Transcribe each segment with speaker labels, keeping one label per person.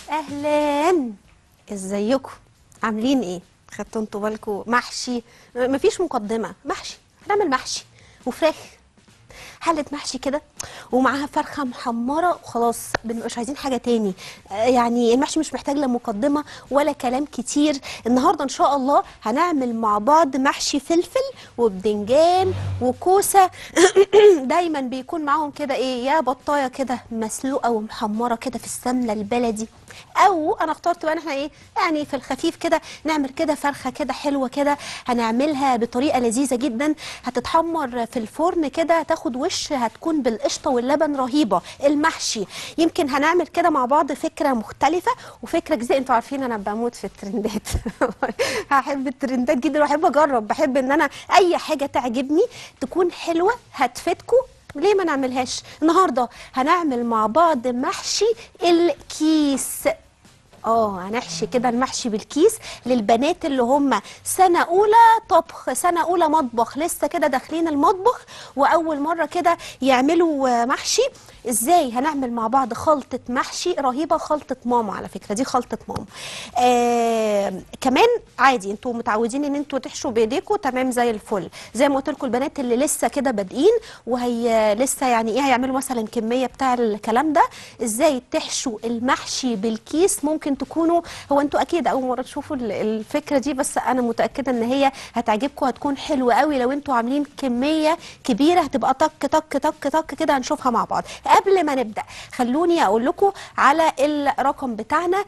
Speaker 1: اهلا ازيكم عاملين ايه خدتوا انتوا بالكم محشي م- مفيش مقدمه محشي هنعمل محشي وفراخ حله محشي كده ومعاها فرخه محمره وخلاص مش عايزين حاجه تاني آه، يعني المحشي مش محتاج لا مقدمه ولا كلام كتير النهارده ان شاء الله هنعمل مع بعض محشي فلفل وبدنجان وكوسه دايما بيكون معاهم كده ايه يا بطايه كده مسلوقه ومحمره كده في السمنه البلدي او انا اخترت بقى ان احنا ايه يعني في الخفيف كده نعمل كده فرخه كده حلوه كده هنعملها بطريقه لذيذه جدا هتتحمر في الفرن كده تاخد وش هتكون بالقشطه واللبن رهيبه المحشي يمكن هنعمل كده مع بعض فكره مختلفه وفكره جديده انتوا عارفين انا بموت في الترندات هحب الترندات جدا واحب اجرب بحب ان انا اي حاجه تعجبني تكون حلوه هتفيدكم ليه ما نعملهاش النهارده هنعمل مع بعض محشي الكيس اه هنحشي كده المحشي بالكيس للبنات اللي هم سنه اولى طبخ سنه اولى مطبخ لسه كده داخلين المطبخ واول مره كده يعملوا آه، محشي ازاي هنعمل مع بعض خلطه محشي رهيبه خلطه ماما على فكره دي خلطه ماما آه كمان عادي انتوا متعودين ان انتوا تحشوا بايديكم تمام زي الفل زي ما قلت لكم البنات اللي لسه كده بادئين وهي لسه يعني ايه هيعملوا مثلا كميه بتاع الكلام ده ازاي تحشوا المحشي بالكيس ممكن تكونوا هو انتوا اكيد اول مره تشوفوا ال- الفكره دي بس انا متاكده ان هي هتعجبكم هتكون حلوه قوي لو انتوا عاملين كميه كبيره هتبقى طك طك طك طك كده هنشوفها مع بعض قبل ما نبدا خلوني اقول لكم على الرقم بتاعنا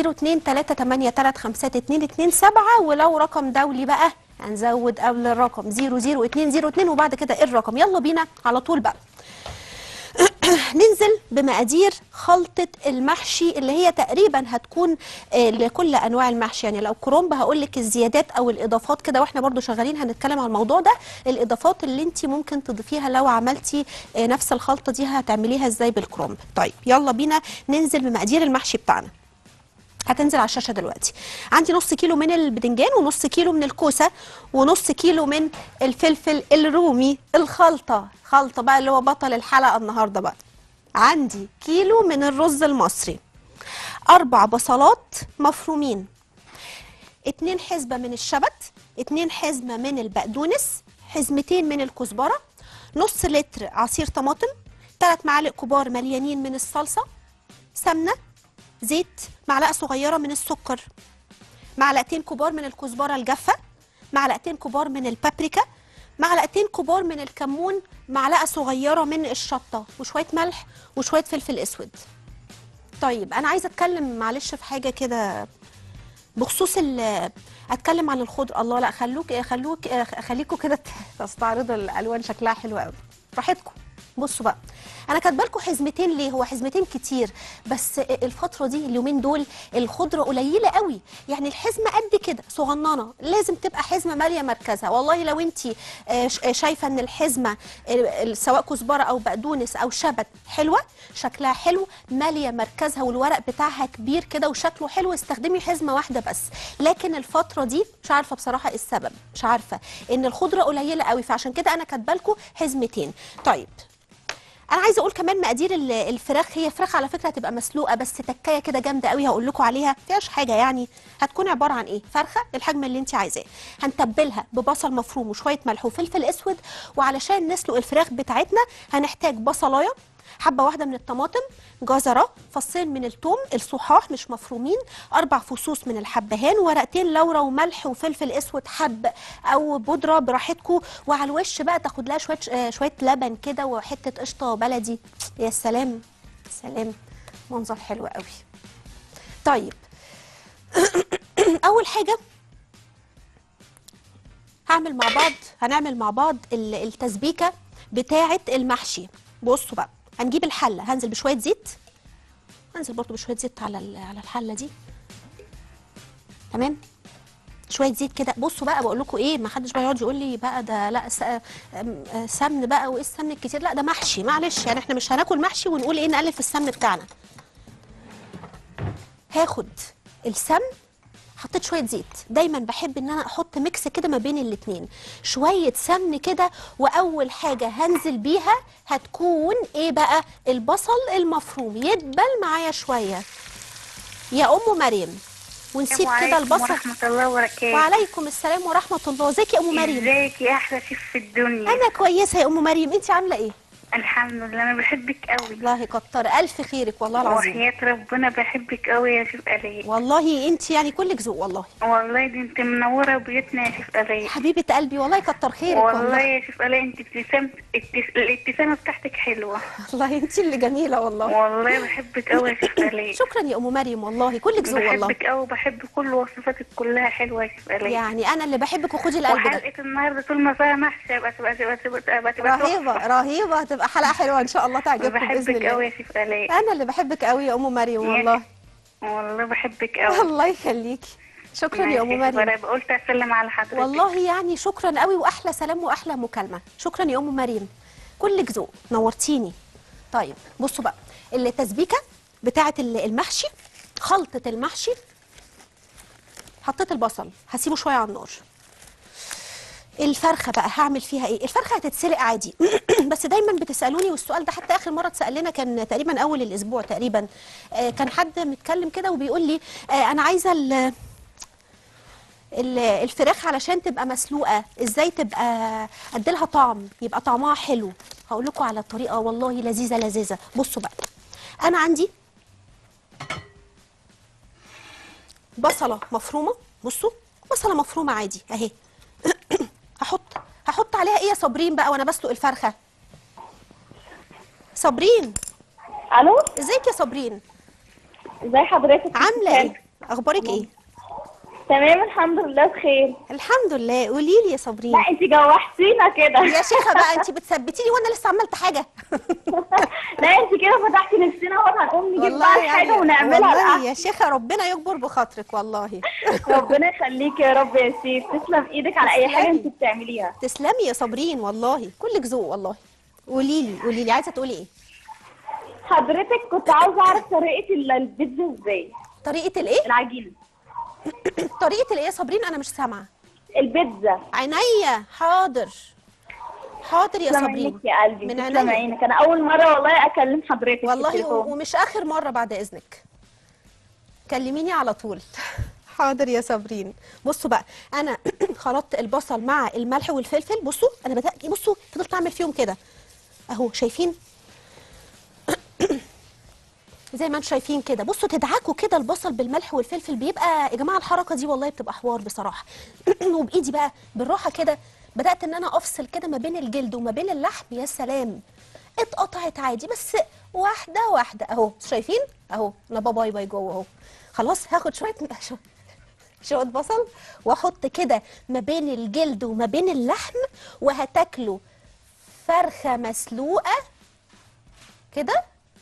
Speaker 1: 0238352227 ولو رقم دولي بقى هنزود قبل الرقم 00202 وبعد كده ايه الرقم يلا بينا على طول بقى ننزل بمقادير خلطة المحشي اللي هي تقريبا هتكون آه، لكل أنواع المحشي يعني لو كرومب هقول لك الزيادات أو الإضافات كده وإحنا برضو شغالين هنتكلم عن الموضوع ده الإضافات اللي أنت ممكن تضيفيها لو عملتي آه، نفس الخلطة دي هتعمليها إزاي بالكرومب طيب يلا بينا ننزل بمقادير المحشي بتاعنا هتنزل على الشاشه دلوقتي عندي نص كيلو من البدنجان ونص كيلو من الكوسه ونص كيلو من الفلفل الرومي الخلطه خلطه بقى اللي هو بطل الحلقه النهارده بقى عندي كيلو من الرز المصري اربع بصلات مفرومين اتنين حزبة من الشبت اتنين حزمة من البقدونس حزمتين من الكزبرة نص لتر عصير طماطم تلات معالق كبار مليانين من الصلصة سمنة زيت معلقة صغيرة من السكر معلقتين كبار من الكزبرة الجافة معلقتين كبار من البابريكا معلقتين كبار من الكمون معلقة صغيرة من الشطة وشوية ملح وشوية فلفل اسود طيب انا عايزة اتكلم معلش في حاجة كده بخصوص ال اتكلم عن الخضر الله لا خلوك خلوك خليكوا كده تستعرضوا الالوان شكلها حلو قوي براحتكم بصوا بقى انا كاتبه لكم حزمتين ليه هو حزمتين كتير بس الفتره دي اليومين دول الخضره قليله قوي يعني الحزمه قد كده صغننه لازم تبقى حزمه ماليه مركزها والله لو انت شايفه ان الحزمه آه، سواء كزبره او بقدونس او شبت حلوه شكلها حلو ماليه مركزها والورق بتاعها كبير كده وشكله حلو استخدمي حزمه واحده بس لكن الفتره دي مش عارفه بصراحه ايه السبب مش عارفه ان الخضره قليله قوي فعشان كده انا كاتبه لكم حزمتين طيب انا عايزه اقول كمان مقادير ال- الفراخ هي فراخ على فكره هتبقى مسلوقه بس تكايه كده جامده قوي هقول لكم عليها فيهاش حاجه يعني هتكون عباره عن ايه فرخه الحجم اللي انت عايزاه هنتبلها ببصل مفروم وشويه ملح وفلفل اسود وعلشان نسلق الفراخ بتاعتنا هنحتاج بصلايه حبه واحده من الطماطم جزره فصين من الثوم الصحاح مش مفرومين اربع فصوص من الحبهان ورقتين لورا وملح وفلفل اسود حب او بودره براحتكم وعلى الوش بقى تاخد لها شويه آه، شويه لبن كده وحته قشطه بلدي يا سلام سلام منظر حلو قوي طيب اول حاجه هعمل مع بعض هنعمل مع بعض ال- التسبيكه بتاعه المحشي بصوا بقى هنجيب الحله هنزل بشويه زيت هنزل برضو بشويه زيت على ال- على الحله دي تمام شويه زيت كده بصوا بقى بقول لكم ايه ما حدش بقى يقعد يقول لي بقى ده لا س- أم- آه، سمن بقى وايه السمن الكتير لا ده محشي معلش يعني احنا مش هناكل محشي ونقول ايه نقلل في السمن بتاعنا هاخد السمن حطيت شويه زيت دايما بحب ان انا احط ميكس كده ما بين الاتنين شويه سمن كده واول حاجه هنزل بيها هتكون ايه بقى البصل المفروم يدبل معايا شويه يا ام مريم ونسيب كده
Speaker 2: عليكم
Speaker 1: البصل
Speaker 2: ورحمة الله وبركاته
Speaker 1: وعليكم السلام ورحمه الله ازيك يا ام مريم
Speaker 2: ازيك يا احلى شيف في الدنيا
Speaker 1: انا كويسه يا ام مريم انت عامله ايه
Speaker 2: الحمد لله انا بحبك قوي
Speaker 1: الله يكتر الف خيرك والله العظيم
Speaker 2: وحياة ربنا بحبك قوي يا شيف آلاء
Speaker 1: والله انت يعني كلك ذوق والله
Speaker 2: والله دي انت منورة بيوتنا يا شيف آلاء
Speaker 1: حبيبه قلبي والله يكتر خيرك
Speaker 2: والله
Speaker 1: والله
Speaker 2: يا شيف آلاء انت ابتسام التس- الابتسامة بتاعتك حلوة
Speaker 1: والله انت اللي جميله والله
Speaker 2: والله بحبك قوي يا شيف آلاء
Speaker 1: شكرا يا ام مريم والله كلك ذوق والله
Speaker 2: بحبك قوي وبحب كل وصفاتك كلها حلوة يا شيف آلاء
Speaker 1: يعني انا اللي بحبك وخدي القلب ده
Speaker 2: وحلقة النهاردة طول ما فيها محشي بقى تبقى تبقى تبقى تبقى تبقى
Speaker 1: رهيبه
Speaker 2: تحفة.
Speaker 1: رهيبه هتبقى حلقه حلوه ان شاء الله تعجبكم باذن
Speaker 2: بحبك
Speaker 1: الله
Speaker 2: قوي يا شيف آلاء
Speaker 1: انا اللي بحبك قوي يا ام مريم والله
Speaker 2: والله بحبك قوي
Speaker 1: الله يخليكي شكرا يا ام مريم
Speaker 2: انا قلت اسلم على حضرتك
Speaker 1: والله يعني شكرا قوي واحلى سلام واحلى مكالمه شكرا يا ام مريم كلك ذوق نورتيني طيب بصوا بقى التسبيكه بتاعه ال- المحشي خلطه المحشي حطيت البصل هسيبه شويه على النار الفرخه بقى هعمل فيها ايه الفرخه هتتسلق عادي بس دايما بتسالوني والسؤال ده حتى اخر مره اتسال لنا كان تقريبا اول الاسبوع تقريبا آه كان حد متكلم كده وبيقول لي آه انا عايزه ال- ال- الفراخ علشان تبقى مسلوقه ازاي تبقى اديلها طعم يبقى طعمها حلو هقول لكم على طريقه والله لذيذه لذيذه بصوا بقى انا عندي بصله مفرومه بصوا بصله مفرومه عادي اهي هحط هحط عليها ايه يا صابرين بقى وانا بسلق الفرخه صابرين
Speaker 3: الو
Speaker 1: ازيك يا صابرين
Speaker 3: ازي حضرتك
Speaker 1: عامله ايه اخبارك ايه
Speaker 3: تمام الحمد لله بخير
Speaker 1: الحمد لله قولي لي يا صابرين
Speaker 3: لا انت جوحتينا كده
Speaker 1: يا شيخه بقى انت بتثبتيني وانا لسه عملت حاجه
Speaker 3: لا انت كده فتحتي نفسنا اهو هنقوم نجيب بقى الحاجه ونعملها
Speaker 1: والله
Speaker 3: الأحسن.
Speaker 1: يا شيخه ربنا يكبر بخاطرك والله
Speaker 3: ربنا يخليك يا رب يا سيف تسلم ايدك على اي حاجه
Speaker 1: تسلمي.
Speaker 3: انت بتعمليها
Speaker 1: تسلمي يا صابرين والله كلك ذوق والله قولي لي قولي لي عايزه تقولي ايه
Speaker 3: حضرتك كنت عاوزه اعرف طريقه ال- البيتزا ازاي
Speaker 1: طريقه الايه
Speaker 3: العجينه
Speaker 1: طريقه الايه يا صابرين انا مش سامعه
Speaker 3: البيتزا
Speaker 1: عينيا حاضر حاضر يا
Speaker 3: تسلم
Speaker 1: صابرين
Speaker 3: عينك يا قلبي
Speaker 1: من
Speaker 3: تسلم
Speaker 1: عينيا
Speaker 3: عينك انا اول مره والله اكلم حضرتك في
Speaker 1: والله
Speaker 3: التليفون.
Speaker 1: و- ومش اخر مره بعد اذنك كلميني على طول حاضر يا صابرين بصوا بقى انا خلطت البصل مع الملح والفلفل بصوا انا بدات بصوا فضلت اعمل فيهم كده اهو شايفين زي ما انتم شايفين كده بصوا تدعكوا كده البصل بالملح والفلفل بيبقى يا جماعه الحركه دي والله بتبقى حوار بصراحه وبايدي بقى بالراحه كده بدات ان انا افصل كده ما بين الجلد وما بين اللحم يا سلام اتقطعت عادي بس واحده واحده اهو شايفين اهو انا باي باي جوه اهو خلاص هاخد شويه شو- شويه بصل واحط كده ما بين الجلد وما بين اللحم وهتاكلوا فرخه مسلوقه كده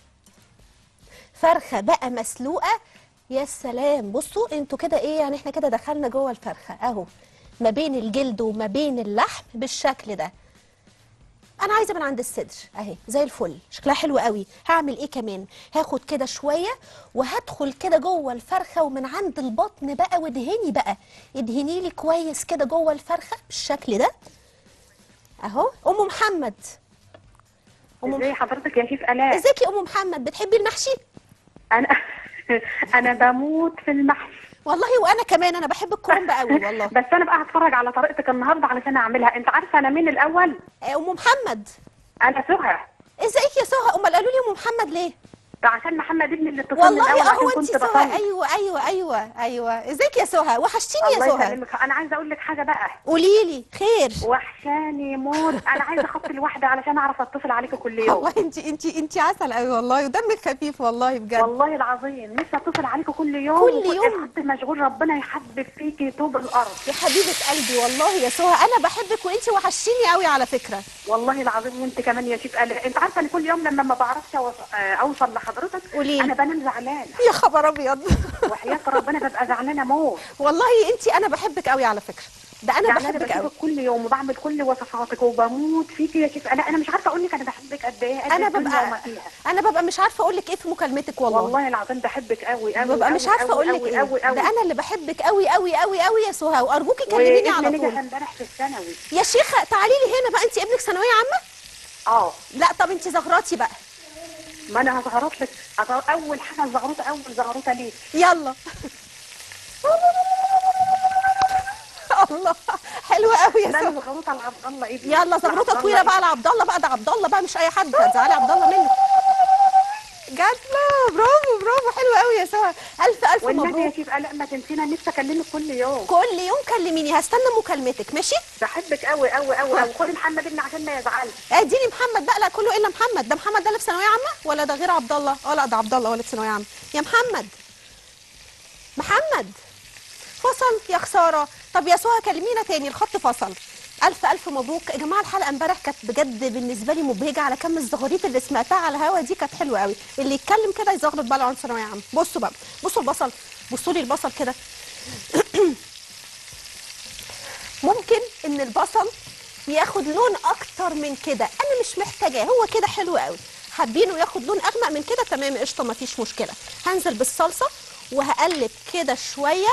Speaker 1: فرخه بقى مسلوقه يا سلام بصوا انتوا كده ايه يعني احنا كده دخلنا جوه الفرخه اهو ما بين الجلد وما بين اللحم بالشكل ده انا عايزه من عند الصدر اهي زي الفل شكلها حلو قوي هعمل ايه كمان هاخد كده شويه وهدخل كده جوه الفرخه ومن عند البطن بقى وادهني بقى ادهني لي كويس كده جوه الفرخه بالشكل ده اهو ام محمد ام
Speaker 2: ازي حضرتك يا شيف آلاء
Speaker 1: ازيك يا ام محمد بتحبي المحشي
Speaker 2: انا انا بموت في المحشي
Speaker 1: والله وانا كمان انا بحب الكرنب قوي والله
Speaker 2: بس انا بقى هتفرج على طريقتك النهارده علشان اعملها انت عارفه انا مين الاول
Speaker 1: آه، ام محمد
Speaker 2: انا سهى
Speaker 1: ازيك يا سهى امال قالوا لي ام محمد ليه
Speaker 2: ده عشان محمد ابني اللي اتصل من
Speaker 1: والله
Speaker 2: الاول
Speaker 1: اهو
Speaker 2: عشان
Speaker 1: انت
Speaker 2: كنت
Speaker 1: سهى
Speaker 2: بصلي
Speaker 1: ايوه ايوه ايوه ايوه ازيك يا سهى وحشتيني يا
Speaker 2: الله
Speaker 1: سهى
Speaker 2: يسلمك انا عايزه اقول لك حاجه بقى
Speaker 1: قولي لي خير
Speaker 2: وحشاني موت انا عايزه خط الواحده علشان اعرف اتصل عليكي كل يوم
Speaker 1: والله انت انت انت عسل قوي والله ودمك خفيف والله بجد
Speaker 2: والله العظيم نفسي اتصل عليكي كل يوم
Speaker 1: كل
Speaker 2: وكنت
Speaker 1: يوم.
Speaker 2: الخط مشغول ربنا يحبب فيكي طوب الارض
Speaker 1: يا حبيبه قلبي والله يا سهى انا بحبك وانت وحشتيني قوي على فكره
Speaker 2: والله العظيم وانت كمان يا شيف آلاء انت عارفه ان كل يوم لما ما بعرفش أوص- آه، اوصل لحضرتك
Speaker 1: قولي لي.
Speaker 2: انا بنام زعلان
Speaker 1: يا خبر ابيض
Speaker 2: وحياه ربنا ببقى زعلانه موت
Speaker 1: والله انت انا بحبك قوي على فكره ده انا
Speaker 2: يعني انا
Speaker 1: بحبك قوي
Speaker 2: بشوفك كل يوم وبعمل كل وصفاتك وبموت فيكي يا شيف آلاء انا مش عارفه اقول لك انا بحبك قد ايه قد
Speaker 1: انا
Speaker 2: الدنيا
Speaker 1: ببقى
Speaker 2: وما فيها
Speaker 1: انا ببقى مش عارفه اقول لك ايه في مكالمتك والله,
Speaker 2: والله العظيم بحبك قوي قوي
Speaker 1: ببقى مش عارفه اقول لك
Speaker 2: قوي
Speaker 1: ايه
Speaker 2: قوي قوي
Speaker 1: ده انا اللي بحبك قوي قوي قوي قوي يا سهى وارجوكي كلميني على
Speaker 2: وابني
Speaker 1: طول
Speaker 2: نجح امبارح في الثانوي
Speaker 1: يا شيخه تعالي لي هنا بقى انت ابنك ثانويه عامه
Speaker 2: اه
Speaker 1: لا طب انت زغراتي بقى
Speaker 2: ما انا هزغرط لك هزغ- اول حاجه زغروطه اول زغروطه ليك
Speaker 1: يلا الله حلوه قوي يا
Speaker 2: ده
Speaker 1: سهى
Speaker 2: الزغروطه لعبد الله ابني
Speaker 1: يلا
Speaker 2: لعبد
Speaker 1: زغروطه
Speaker 2: الله
Speaker 1: طويله بقى لعبد الله بقى ده عبد الله بقى مش اي حد هتزعلي عبد الله منه جات له برافو برافو حلوه قوي يا سهى الف الف
Speaker 2: والنبي يا
Speaker 1: مبروك
Speaker 2: شيف لا ما تنسينا نفسي اكلمك كل يوم
Speaker 1: كل يوم كلميني هستنى مكالمتك ماشي
Speaker 2: بحبك قوي قوي قوي قوي خدي محمد ابني عشان ما يزعلش
Speaker 1: اديني محمد بقى لا كله الا محمد ده محمد ده اللي في ثانويه عامه ولا ده غير عبد الله اه لا ده عبد الله هو اللي في ثانويه عامه يا محمد محمد فصل يا خساره طب يا سهى كلمينا تاني الخط فصل الف الف مبروك يا جماعه الحلقه امبارح كانت بجد بالنسبه لي مبهجه على كم الزغاريط اللي سمعتها على الهوا دي كانت حلوه قوي اللي يتكلم كده يزغرط بقى لو عن ثانويه عامه بصوا بقى بصوا البصل بصوا لي البصل كده ممكن ان البصل ياخد لون اكتر من كده انا مش محتاجاه هو كده حلو قوي حابينه ياخد لون اغمق من كده تمام قشطه مفيش مشكله هنزل بالصلصه وهقلب كده شويه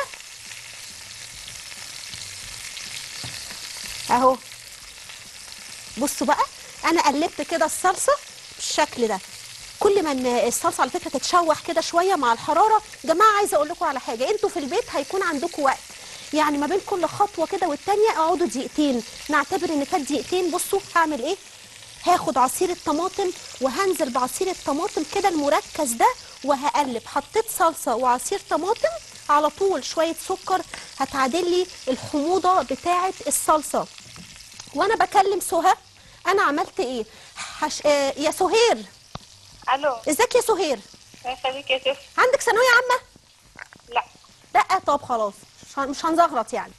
Speaker 1: اهو بصوا بقى انا قلبت كده الصلصه بالشكل ده كل ما ان الصلصه على فكره تتشوح كده شويه مع الحراره جماعه عايزه اقول لكم على حاجه انتوا في البيت هيكون عندكم وقت يعني ما بين كل خطوه كده والتانيه اقعدوا دقيقتين نعتبر ان فات دقيقتين بصوا هعمل ايه هاخد عصير الطماطم وهنزل بعصير الطماطم كده المركز ده وهقلب حطيت صلصه وعصير طماطم على طول شويه سكر هتعادل لي الحموضه بتاعه الصلصه وانا بكلم سهى انا عملت ايه حش... آه يا سهير
Speaker 3: الو
Speaker 1: ازيك يا سهير
Speaker 3: يخليك يا شيف
Speaker 1: عندك ثانويه عامه
Speaker 3: لا
Speaker 1: لا طب خلاص مش هن- مش هنزغرط يعني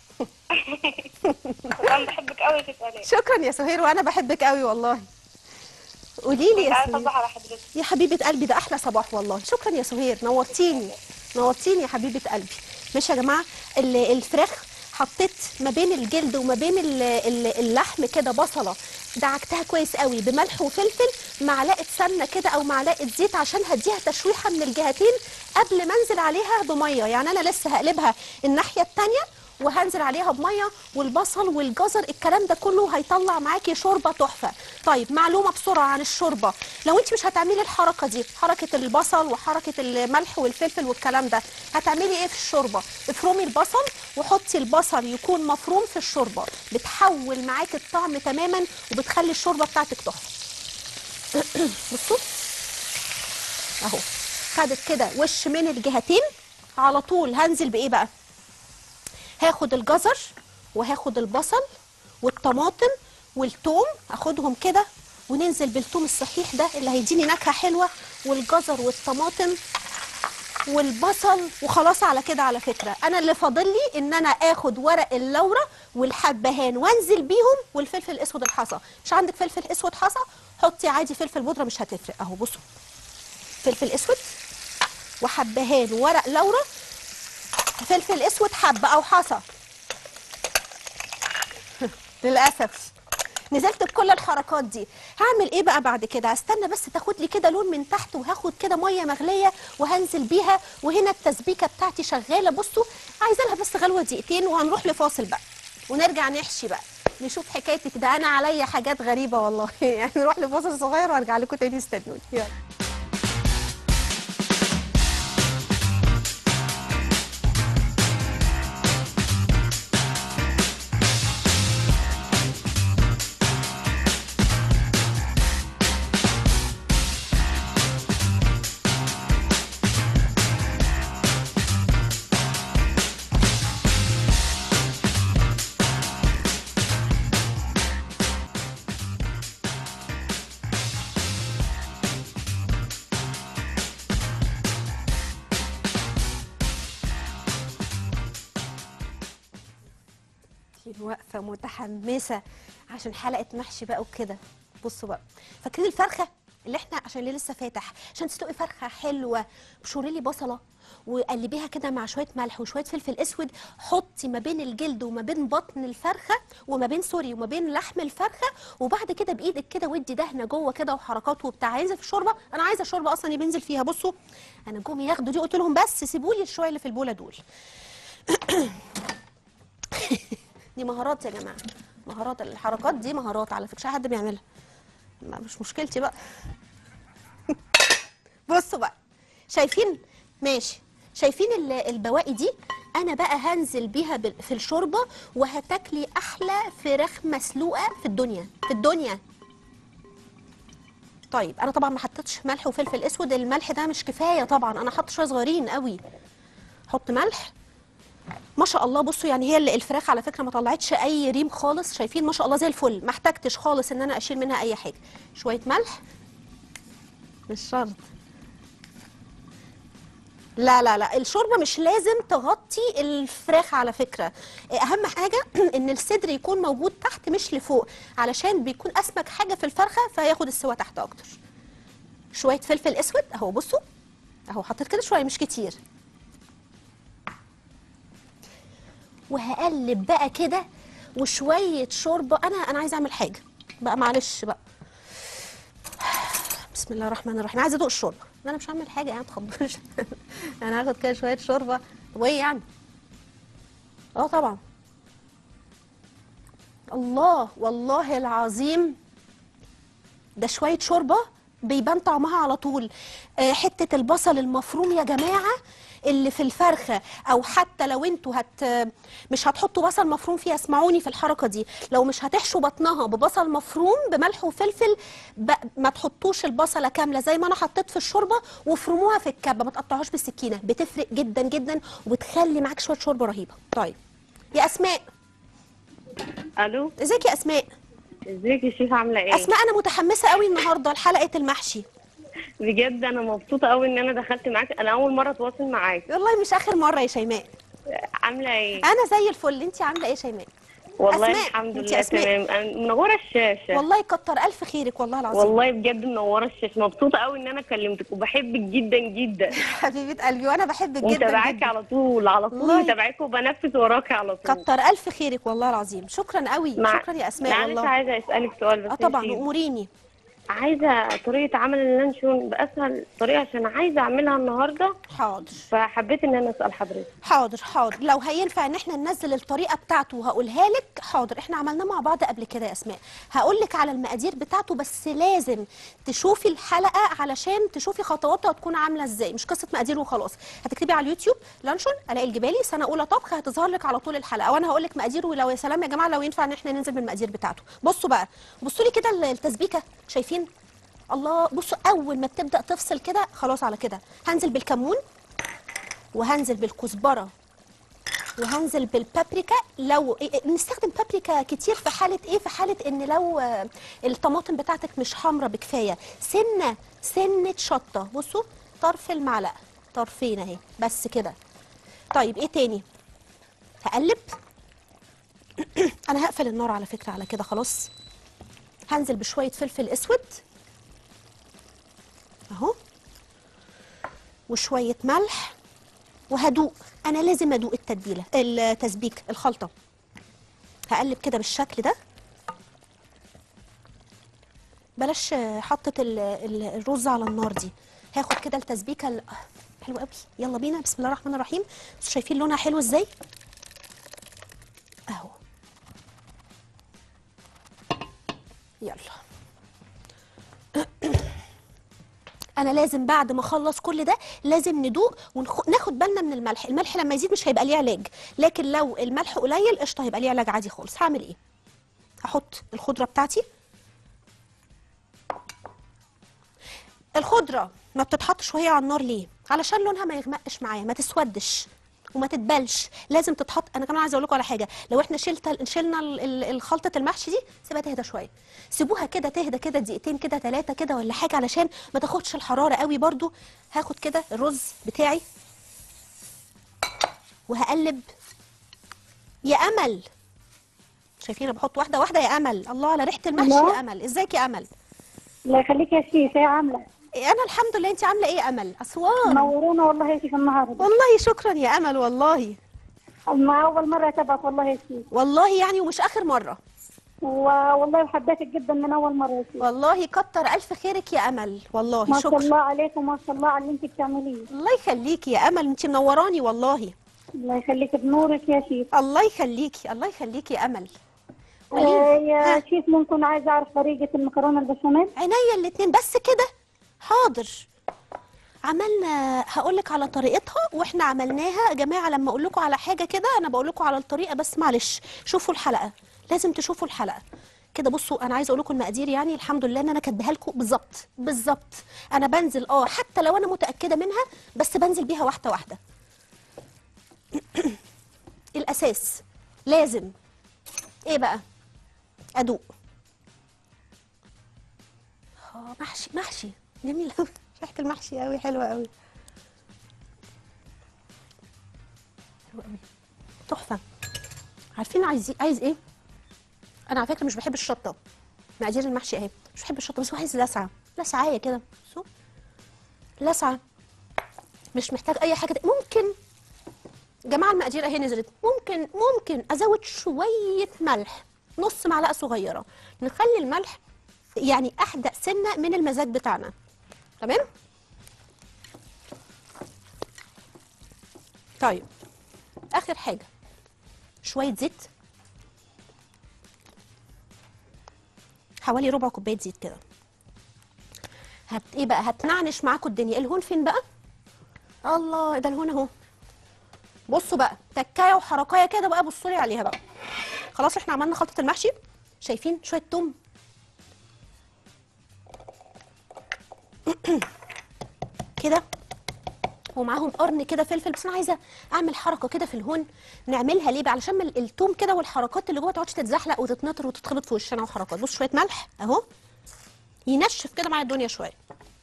Speaker 3: انا بحبك قوي يا شيف عليك
Speaker 1: شكرا يا سهير وانا بحبك قوي والله قولي لي يا
Speaker 3: عايزه
Speaker 1: سهير
Speaker 3: اصبح على حضرتك
Speaker 1: يا حبيبه قلبي ده احلى صباح والله شكرا يا سهير نورتيني نورتيني يا حبيبه قلبي ماشي يا جماعه ال- الفراخ حطيت ما بين الجلد وما بين ال- ال- اللحم كده بصله دعكتها كويس قوي بملح وفلفل معلقه سمنه كده او معلقه زيت عشان هديها تشويحه من الجهتين قبل ما انزل عليها بميه يعني انا لسه هقلبها الناحيه الثانيه وهنزل عليها بميه والبصل والجزر الكلام ده كله هيطلع معاكي شوربه تحفه طيب معلومه بسرعه عن الشوربه لو انت مش هتعملي الحركه دي حركه البصل وحركه الملح والفلفل والكلام ده هتعملي ايه في الشوربه افرمي البصل وحطي البصل يكون مفروم في الشوربه بتحول معاكي الطعم تماما وبتخلي الشوربه بتاعتك تحفه بصوا اهو خدت كده وش من الجهتين على طول هنزل بايه بقى هاخد الجزر وهاخد البصل والطماطم والثوم اخدهم كده وننزل بالثوم الصحيح ده اللي هيديني نكهه حلوه والجزر والطماطم والبصل وخلاص على كده على فكره انا اللي فاضل لي ان انا اخد ورق اللورة والحبهان وانزل بيهم والفلفل الاسود الحصى مش عندك فلفل اسود حصى حطي عادي فلفل بودره مش هتفرق اهو بصوا فلفل اسود وحبهان وورق لورة فلفل اسود حبه او حصى للاسف نزلت بكل الحركات دي هعمل ايه بقى بعد كده هستنى بس تاخد لي كده لون من تحت وهاخد كده ميه مغليه وهنزل بيها وهنا التسبيكه بتاعتي شغاله بصوا عايزه لها بس غلوه دقيقتين وهنروح لفاصل بقى ونرجع نحشي بقى نشوف حكايتك ده انا عليا حاجات غريبه والله يعني نروح لفاصل صغير وارجع لكم تاني استنوني يلا في واقفه متحمسه عشان حلقه محشي بقى وكده بصوا بقى فاكرين الفرخه اللي احنا عشان اللي لسه فاتح عشان تسلقي فرخه حلوه بشوري لي بصله وقلبيها كده مع شويه ملح وشويه فلفل اسود حطي ما بين الجلد وما بين بطن الفرخه وما بين سوري وما بين لحم الفرخه وبعد كده بايدك كده ودي دهنه جوه كده وحركات وبتاع هينزل في الشوربه انا عايزه الشوربه اصلا بينزل فيها بصوا انا جم ياخدوا دي قلت لهم بس سيبوا لي الشويه اللي في البوله دول دي مهارات يا جماعه مهارات الحركات دي مهارات على فكره مش أي حد بيعملها ما مش مشكلتي بقى بصوا بقى شايفين ماشي شايفين ال- البواقي دي انا بقى هنزل بيها بال- في الشوربه وهتاكلي احلى فراخ مسلوقه في الدنيا في الدنيا طيب انا طبعا ما حطيتش ملح وفلفل اسود الملح ده مش كفايه طبعا انا حاطه شويه صغيرين قوي حط ملح ما شاء الله بصوا يعني هي ال- الفراخ على فكره ما طلعتش اي ريم خالص شايفين ما شاء الله زي الفل ما احتجتش خالص ان انا اشيل منها اي حاجه شويه ملح مش شرط لا لا لا الشوربه مش لازم تغطي الفراخ على فكره اهم حاجه ان الصدر يكون موجود تحت مش لفوق علشان بيكون اسمك حاجه في الفرخه فياخد السوا تحت اكتر شويه فلفل اسود اهو بصوا اهو حطيت كده شويه مش كتير وهقلب بقى كده وشويه شوربه انا انا عايزه اعمل حاجه بقى معلش بقى بسم الله الرحمن الرحيم عايزه ادوق الشوربه ما انا مش هعمل حاجه يعني ما تخضوش انا هاخد كده شويه شوربه وايه يعني اه طبعا الله والله العظيم ده شويه شوربه بيبان طعمها على طول آه، حته البصل المفروم يا جماعه اللي في الفرخه او حتى لو انتوا هت مش هتحطوا بصل مفروم فيها اسمعوني في الحركه دي لو مش هتحشوا بطنها ببصل مفروم بملح وفلفل ب... ما تحطوش البصله كامله زي ما انا حطيت في الشوربه وافرموها في الكبه ما تقطعوهاش بالسكينه بتفرق جدا جدا وبتخلي معاك شويه شوربه رهيبه طيب يا اسماء
Speaker 4: الو
Speaker 1: ازيك يا اسماء
Speaker 4: ازيك يا شيخ عامله ايه
Speaker 1: اسماء انا متحمسه قوي النهارده لحلقه المحشي
Speaker 4: بجد انا مبسوطه قوي ان انا دخلت معاك انا اول مره اتواصل معاك
Speaker 1: والله مش اخر مره يا شيماء
Speaker 4: عامله ايه
Speaker 1: انا زي الفل انت عامله ايه يا شيماء
Speaker 4: والله
Speaker 1: أسماء،
Speaker 4: الحمد
Speaker 1: أنت
Speaker 4: لله
Speaker 1: أسماء.
Speaker 4: تمام أنا منوره الشاشه
Speaker 1: والله كتر الف خيرك والله العظيم
Speaker 4: والله بجد منوره الشاشه مبسوطه قوي ان انا كلمتك وبحبك جدا جدا
Speaker 1: حبيبه قلبي وانا بحبك جدا
Speaker 4: ومتابعاكي
Speaker 1: جدا
Speaker 4: على طول على
Speaker 1: والله.
Speaker 4: طول متابعاكي وبنفذ وراكي على طول
Speaker 1: كتر الف خيرك والله العظيم شكرا قوي
Speaker 4: مع-
Speaker 1: شكرا يا اسماء
Speaker 4: معلش
Speaker 1: والله
Speaker 4: عايزه اسالك سؤال بس
Speaker 1: اه
Speaker 4: يا
Speaker 1: طبعا
Speaker 4: شيخ.
Speaker 1: اموريني
Speaker 4: عايزه طريقه عمل اللانشون باسهل طريقه عشان عايزه اعملها النهارده
Speaker 1: حاضر
Speaker 4: فحبيت ان انا اسال حضرتك
Speaker 1: حاضر حاضر لو هينفع ان احنا ننزل الطريقه بتاعته وهقولها لك حاضر احنا عملناه مع بعض قبل كده يا اسماء هقول لك على المقادير بتاعته بس لازم تشوفي الحلقه علشان تشوفي خطواتها هتكون عامله ازاي مش قصه مقادير وخلاص هتكتبي على اليوتيوب لانشون الاقي الجبالي سنه اولى طبخ هتظهر لك على طول الحلقه وانا هقول لك مقادير ولو يا سلام يا جماعه لو ينفع ان احنا ننزل بالمقادير بتاعته بصوا بقى بصوا لي كده التسبيكه شايفين الله بصوا اول ما بتبدا تفصل كده خلاص على كده هنزل بالكمون وهنزل بالكزبره وهنزل بالبابريكا لو إيه- إيه، نستخدم بابريكا كتير في حاله ايه في حاله ان لو آه، الطماطم بتاعتك مش حمرا بكفايه سنه سنه شطه بصوا طرف المعلقه طرفين اهي بس كده طيب ايه تاني هقلب انا هقفل النار على فكره على كده خلاص هنزل بشويه فلفل اسود اهو وشويه ملح وهدوق انا لازم ادوق التتبيله التسبيك الخلطه هقلب كده بالشكل ده بلاش آه، حطه ال- ال- الرز على النار دي هاخد كده التسبيكه ال- آه، حلوه قوي يلا بينا بسم الله الرحمن الرحيم بصوا شايفين لونها حلو ازاي اهو يلا انا لازم بعد ما اخلص كل ده لازم ندوق وناخد بالنا من الملح الملح لما يزيد مش هيبقى ليه علاج لكن لو الملح قليل قشطه هيبقى ليه علاج عادي خالص هعمل ايه هحط الخضره بتاعتي الخضره ما بتتحطش وهي على النار ليه علشان لونها ما يغمقش معايا ما تسودش وما تتبلش لازم تتحط انا كمان عايزه اقول لكم على حاجه لو احنا شلت شلنا ال- ال- الخلطه المحشي دي سيبها تهدى شويه سيبوها كده تهدى كده دقيقتين كده ثلاثه كده ولا حاجه علشان ما تاخدش الحراره قوي برضو هاخد كده الرز بتاعي وهقلب يا امل شايفين انا بحط واحده واحده يا امل الله على ريحه المحشي
Speaker 3: الله.
Speaker 1: يا امل ازيك يا امل
Speaker 3: الله يخليك يا شيخ ايه عامله
Speaker 1: انا الحمد لله انت عامله ايه يا امل اسوان
Speaker 3: منورونا والله يا شيخ النهارده
Speaker 1: والله شكرا يا امل والله
Speaker 3: مع اول مره اتابعك والله يا شيخ
Speaker 1: والله يعني ومش اخر مره
Speaker 3: والله حبيتك جدا من اول مره يا شيخ
Speaker 1: والله كتر الف خيرك يا امل والله
Speaker 3: ما شاء
Speaker 1: شكرا
Speaker 3: الله عليك وما شاء الله على اللي انت بتعمليه
Speaker 1: الله يخليكي يا امل انت منوراني والله
Speaker 3: الله يخليك بنورك يا شيخ
Speaker 1: الله يخليكي الله يخليكي يا امل
Speaker 3: آه
Speaker 1: قوليلي
Speaker 3: يا
Speaker 1: ها،
Speaker 3: شيخ ممكن عايزه اعرف طريقه المكرونه البشاميل
Speaker 1: عينيا الاتنين بس كده حاضر عملنا هقول لك على طريقتها واحنا عملناها يا جماعه لما اقول لكم على حاجه كده انا بقول لكم على الطريقه بس معلش شوفوا الحلقه لازم تشوفوا الحلقه كده بصوا انا عايزه اقول لكم المقادير يعني الحمد لله ان انا كاتباها لكم بالظبط بالظبط انا بنزل اه حتى لو انا متاكده منها بس بنزل بيها واحده واحده الاساس لازم ايه بقى ادوق اه محشي محشي جميل قوي ريحه المحشي قوي حلوه قوي حلوه قوي تحفه عارفين عايز عايز ايه انا على فكره مش بحب الشطه مقادير المحشي اهي مش بحب الشطه بس هو عايز لسعه لسعايه كده بصوا لسعه مش محتاج اي حاجه تانية. ممكن جماعه المقادير اهي نزلت ممكن ممكن ازود شويه ملح نص معلقه صغيره نخلي الملح يعني احدق سنه من المزاج بتاعنا تمام طيب اخر حاجه شويه زيت حوالي ربع كوبايه زيت كده هت ايه بقى هتنعنش معاكم الدنيا الهون فين بقى الله ده الهون اهو بصوا بقى تكايه وحركايه كده بقى بصوا لي عليها بقى خلاص احنا عملنا خلطه المحشي شايفين شويه توم كده ومعاهم قرن كده فلفل بس انا عايزه اعمل حركه كده في الهون نعملها ليه بقى علشان ال- التوم كده والحركات اللي جوه ما تقعدش تتزحلق وتتنطر وتتخبط في وشنا وحركات بص شويه ملح اهو ينشف كده معايا الدنيا شويه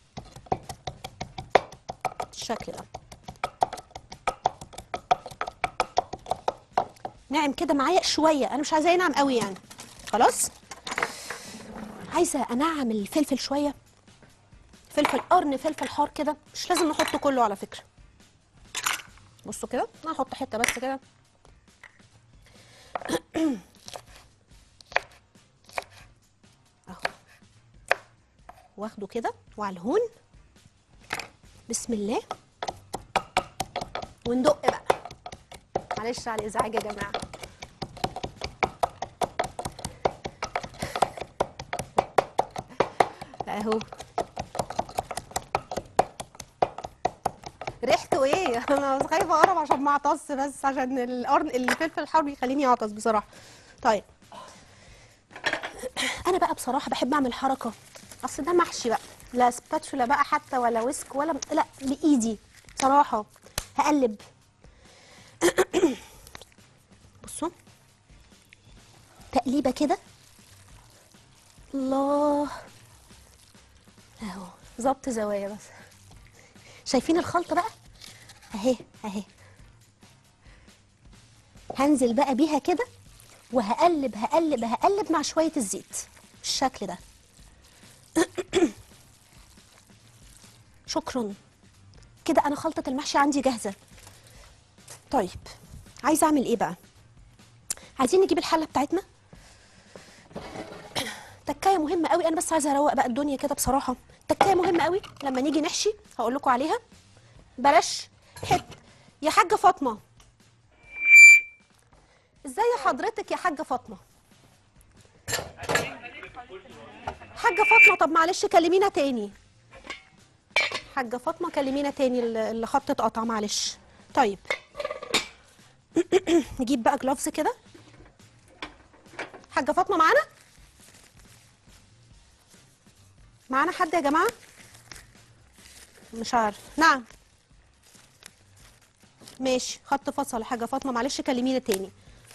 Speaker 1: بالشكل ده ناعم كده معايا شويه انا مش عايزاه ينعم قوي يعني خلاص عايزه انعم الفلفل شويه فلفل قرن فلفل حار كده مش لازم نحطه كله على فكره بصوا كده انا هحط حته بس كده اهو واخده كده وعلى الهون بسم الله وندق بقى معلش على الازعاج يا جماعه اهو ريحته ايه انا خايفه اقرب عشان ما اعطس بس عشان القرن الفلفل الحار بيخليني اعطس بصراحه طيب انا بقى بصراحه بحب اعمل حركه اصل ده محشي بقى لا سباتشولا بقى حتى ولا ويسك ولا لا بايدي بصراحه هقلب بصوا تقليبه كده الله اهو ظبط زوايا بس شايفين الخلطه بقى اهي اهي هنزل بقى بيها كده وهقلب هقلب هقلب مع شويه الزيت بالشكل ده شكرا كده انا خلطه المحشي عندي جاهزه طيب عايزه اعمل ايه بقى عايزين نجيب الحله بتاعتنا تكايه مهمه قوي انا بس عايزه اروق بقى الدنيا كده بصراحه تكايه مهمه قوي لما نيجي نحشي هقول لكم عليها بلاش حت يا حاجه فاطمه ازاي حضرتك يا حاجه فاطمه حاجه فاطمه طب معلش كلمينا تاني حاجه فاطمه كلمينا تاني اللي اللي خط اتقطع معلش طيب نجيب بقى جلوفز كده حاجه فاطمه معانا معانا حد يا جماعه مش عارف نعم ماشي خط فصل حاجه فاطمه معلش كلمينا تاني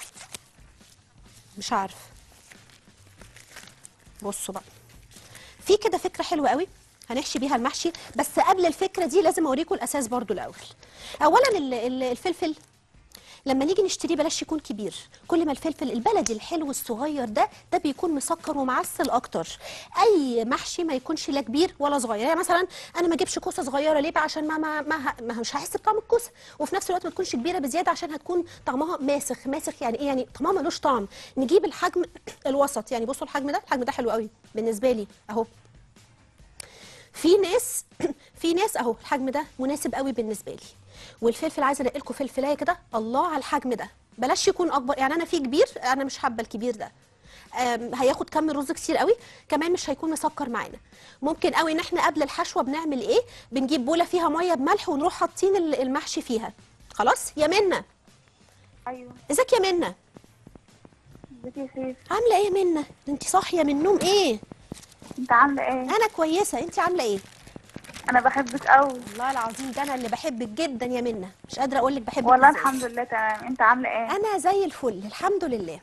Speaker 1: مش عارف بصوا بقى في كده فكره حلوه قوي هنحشي بيها المحشي بس قبل الفكره دي لازم اوريكم الاساس برضو الاول اولا ال- ال- الفلفل لما نيجي نشتريه بلاش يكون كبير كل ما الفلفل البلدي الحلو الصغير ده ده بيكون مسكر ومعسل اكتر اي محشي ما يكونش لا كبير ولا صغير يعني مثلا انا ما اجيبش كوسه صغيره ليه بقى عشان ما ما, ما, ه- ما مش هحس بطعم الكوسه وفي نفس الوقت ما تكونش كبيره بزياده عشان هتكون طعمها ماسخ ماسخ يعني ايه يعني طعمها ملوش طعم نجيب الحجم الوسط يعني بصوا الحجم ده الحجم ده حلو قوي بالنسبه لي اهو في ناس في ناس اهو الحجم ده مناسب قوي بالنسبه لي والفلفل عايزه انقي لكم فلفلايه كده الله على الحجم ده بلاش يكون اكبر يعني انا في كبير انا مش حابه الكبير ده آم، هياخد كم رز كتير قوي كمان مش هيكون مسكر معانا ممكن قوي ان احنا قبل الحشوه بنعمل ايه بنجيب بوله فيها ميه بملح ونروح حاطين ال- المحشي فيها خلاص يا منى
Speaker 3: ايوه
Speaker 1: ازيك يا منى
Speaker 3: ازيك يا سيف
Speaker 1: عامله ايه يا منى انت صاحيه من النوم ايه
Speaker 3: انت عامله ايه
Speaker 1: انا كويسه انت عامله ايه
Speaker 3: انا بحبك قوي
Speaker 1: والله العظيم ده انا اللي بحبك جدا يا منى مش قادره اقول لك بحبك
Speaker 3: والله
Speaker 1: إزاي.
Speaker 3: الحمد لله تمام انت عامله ايه
Speaker 1: انا زي الفل الحمد لله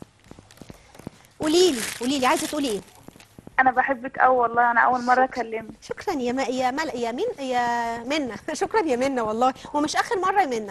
Speaker 1: قولي لي قولي لي عايزه تقولي ايه
Speaker 3: انا بحبك قوي والله انا اول مره اكلمك
Speaker 1: شكرا يا ما يا مل يا من يا منى شكرا يا منى والله ومش اخر مره يا منى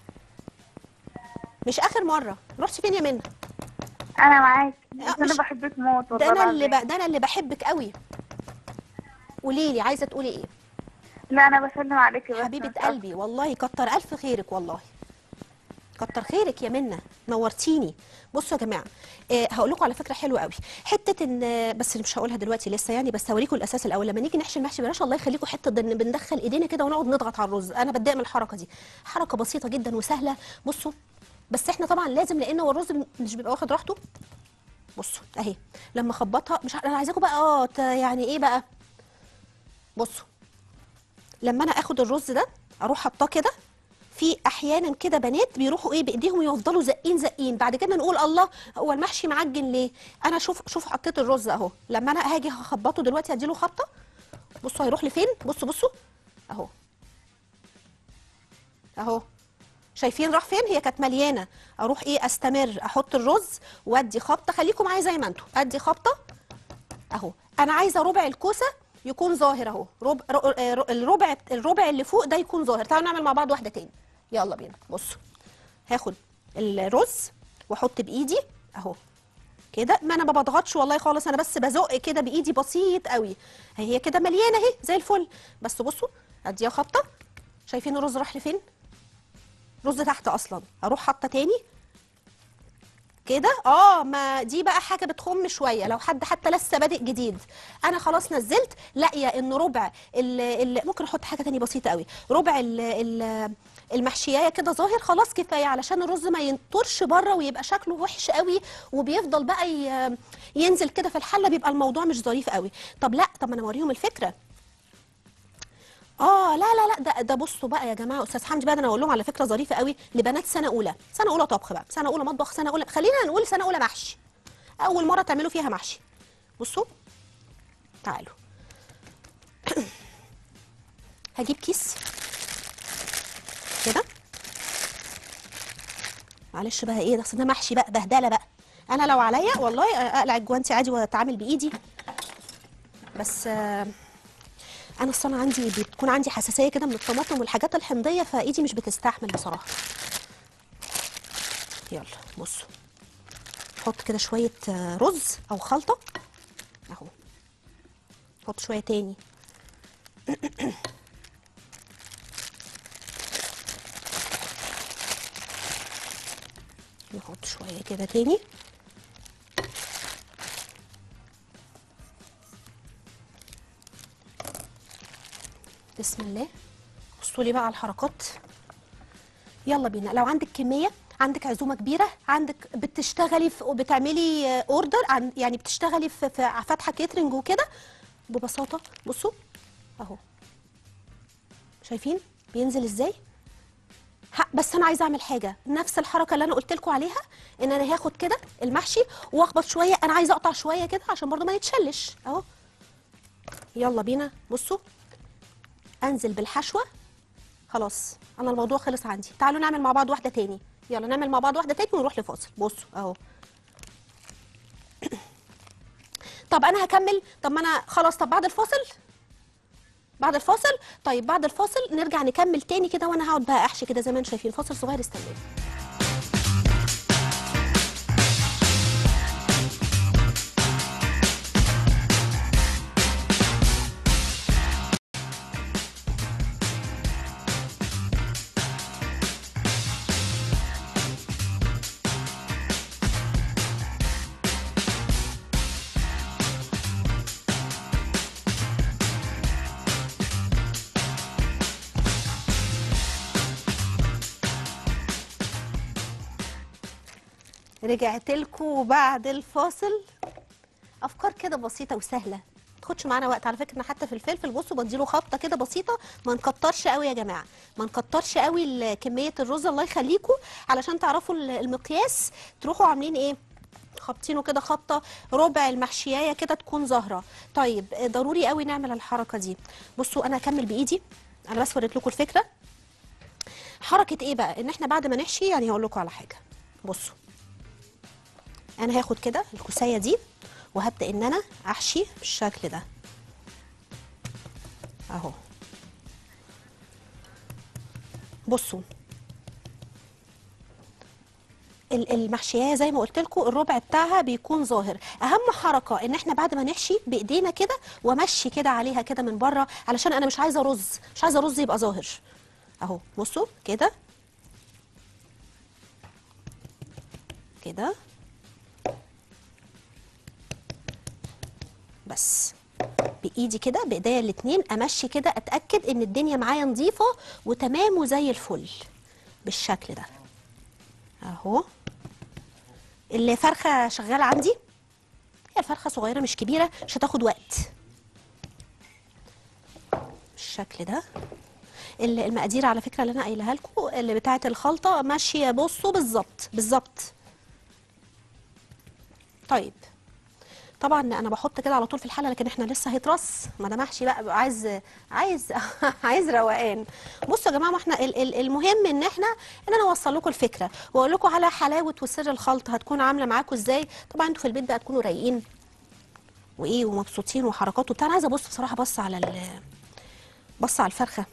Speaker 1: مش اخر مره رحتي فين يا منى
Speaker 3: انا معاك
Speaker 1: لا،
Speaker 3: بس انا
Speaker 1: مش-
Speaker 3: بحبك موت والله
Speaker 1: ده انا اللي ب...
Speaker 3: العظيم.
Speaker 1: ده انا اللي بحبك قوي قولي لي عايزه تقولي ايه
Speaker 3: لا انا بسلم عليكي بس
Speaker 1: حبيبه
Speaker 3: مش أكتر.
Speaker 1: قلبي والله كتر الف خيرك والله كتر خيرك يا منى نورتيني بصوا يا جماعه آه هقول لكم على فكره حلوه قوي حته ان بس مش هقولها دلوقتي لسه يعني بس هوريكم الاساس الاول لما نيجي نحشي المحشي بلاش الله يخليكم حته ان بندخل ايدينا كده ونقعد نضغط على الرز انا بتضايق من الحركه دي حركه بسيطه جدا وسهله بصوا بس احنا طبعا لازم لان هو الرز مش بيبقى واخد راحته بصوا اهي لما اخبطها مش ع- انا عايزاكم بقى اه ت- يعني ايه بقى بصوا لما انا اخد الرز ده اروح حاطاه كده في احيانا كده بنات بيروحوا ايه بايديهم يفضلوا زقين زقين بعد كده نقول الله هو المحشي معجن ليه انا شوف شوف حطيت الرز اهو لما انا هاجي هخبطه دلوقتي اديله خبطه بصوا هيروح لفين بصوا بصوا اهو اهو شايفين راح فين هي كانت مليانه اروح ايه استمر احط الرز وادي خبطه خليكم معايا زي ما انتم ادي خبطه اهو انا عايزه ربع الكوسه يكون ظاهر اهو ربع الربع الربع اللي فوق ده يكون ظاهر تعالوا نعمل مع بعض واحده تاني يلا بينا بصوا هاخد الرز واحط بايدي اهو كده ما انا ما بضغطش والله خالص انا بس بزق كده بايدي بسيط قوي هي كده مليانه اهي زي الفل بس بصوا اديها خبطه شايفين الرز راح لفين رز تحت اصلا اروح حاطه تاني كده اه ما دي بقى حاجه بتخم شويه لو حد حتى لسه بادئ جديد انا خلاص نزلت لاقيه ان ربع ال ال ممكن احط حاجه تانية بسيطه قوي ربع ال ال المحشيايه كده ظاهر خلاص كفايه علشان الرز ما ينطرش بره ويبقى شكله وحش قوي وبيفضل بقى ي- ينزل كده في الحله بيبقى الموضوع مش ظريف قوي طب لا طب ما انا اوريهم الفكره اه لا لا لا ده ده بصوا بقى يا جماعه استاذ حمدي بقى ده انا اقول لهم على فكره ظريفه قوي لبنات سنه اولى سنه اولى طبخ بقى سنه اولى مطبخ سنه اولى خلينا نقول سنه اولى محشي اول مره تعملوا فيها محشي بصوا تعالوا هجيب كيس كده معلش بقى ايه ده أصل ده محشي بقى بهدله بقى انا لو عليا والله اقلع الجوانتي عادي واتعامل بايدي بس آه انا اصلا عندي بتكون عندي حساسيه كده من الطماطم والحاجات الحمضيه فايدي مش بتستحمل بصراحه يلا بصوا حط كده شويه آه، رز او خلطه اهو حط شويه تاني نحط شويه كده تاني بسم الله بصوا لي بقى على الحركات يلا بينا لو عندك كميه عندك عزومه كبيره عندك بتشتغلي في وبتعملي اوردر عن يعني بتشتغلي في, في فاتحه كيترنج وكده ببساطه بصوا اهو شايفين بينزل ازاي ها بس انا عايزه اعمل حاجه نفس الحركه اللي انا قلت لكم عليها ان انا هاخد كده المحشي واخبط شويه انا عايزه اقطع شويه كده عشان برضو ما يتشلش اهو يلا بينا بصوا انزل بالحشوه خلاص انا الموضوع خلص عندي تعالوا نعمل مع بعض واحده تاني يلا نعمل مع بعض واحده تاني ونروح لفاصل بصوا اهو طب انا هكمل طب ما انا خلاص طب بعد الفاصل بعد الفاصل طيب بعد الفاصل نرجع نكمل تاني كده وانا هقعد بقى احشي كده زي ما انتم شايفين فاصل صغير استنوني رجعت لكم بعد الفاصل افكار كده بسيطه وسهله ما تاخدش معانا وقت على فكره إن حتى في الفلفل بصوا بديله خبطه كده بسيطه ما نكترش قوي يا جماعه ما نكترش قوي ال- كميه الرز الله يخليكم علشان تعرفوا ال- المقياس تروحوا عاملين ايه خابطينه كده خبطه ربع المحشيايه كده تكون ظاهره طيب آه، ضروري قوي نعمل الحركه دي بصوا انا اكمل بايدي انا بس وريت لكم الفكره حركه ايه بقى ان احنا بعد ما نحشي يعني هقول لكم على حاجه بصوا انا هاخد كده الكوسايه دي وهبدا ان انا احشي بالشكل ده اهو بصوا ال- المحشية زي ما قلت لكم الربع بتاعها بيكون ظاهر اهم حركه ان احنا بعد ما نحشي بايدينا كده وامشي كده عليها كده من بره علشان انا مش عايزه رز مش عايزه رز يبقى ظاهر اهو بصوا كده كده بس بايدي كده بايديا الاتنين امشي كده اتاكد ان الدنيا معايا نظيفه وتمام وزي الفل بالشكل ده اهو الفرخه شغاله عندي هي الفرخه صغيره مش كبيره مش هتاخد وقت بالشكل ده ال- المقادير على فكره اللي انا قايلها لكم اللي بتاعه الخلطه ماشيه بصوا بالظبط بالظبط طيب طبعا انا بحط كده على طول في الحله لكن احنا لسه هيترص ما ده محشي بقى بقى عايز عايز عايز روقان بصوا يا جماعه ما احنا ال- ال- المهم ان احنا ان انا اوصل لكم الفكره واقول لكم على حلاوه وسر الخلطه هتكون عامله معاكم ازاي طبعا انتوا في البيت بقى تكونوا رايقين وايه ومبسوطين وحركات وبتاع انا عايزه ابص بصراحه بص على ال بص على الفرخه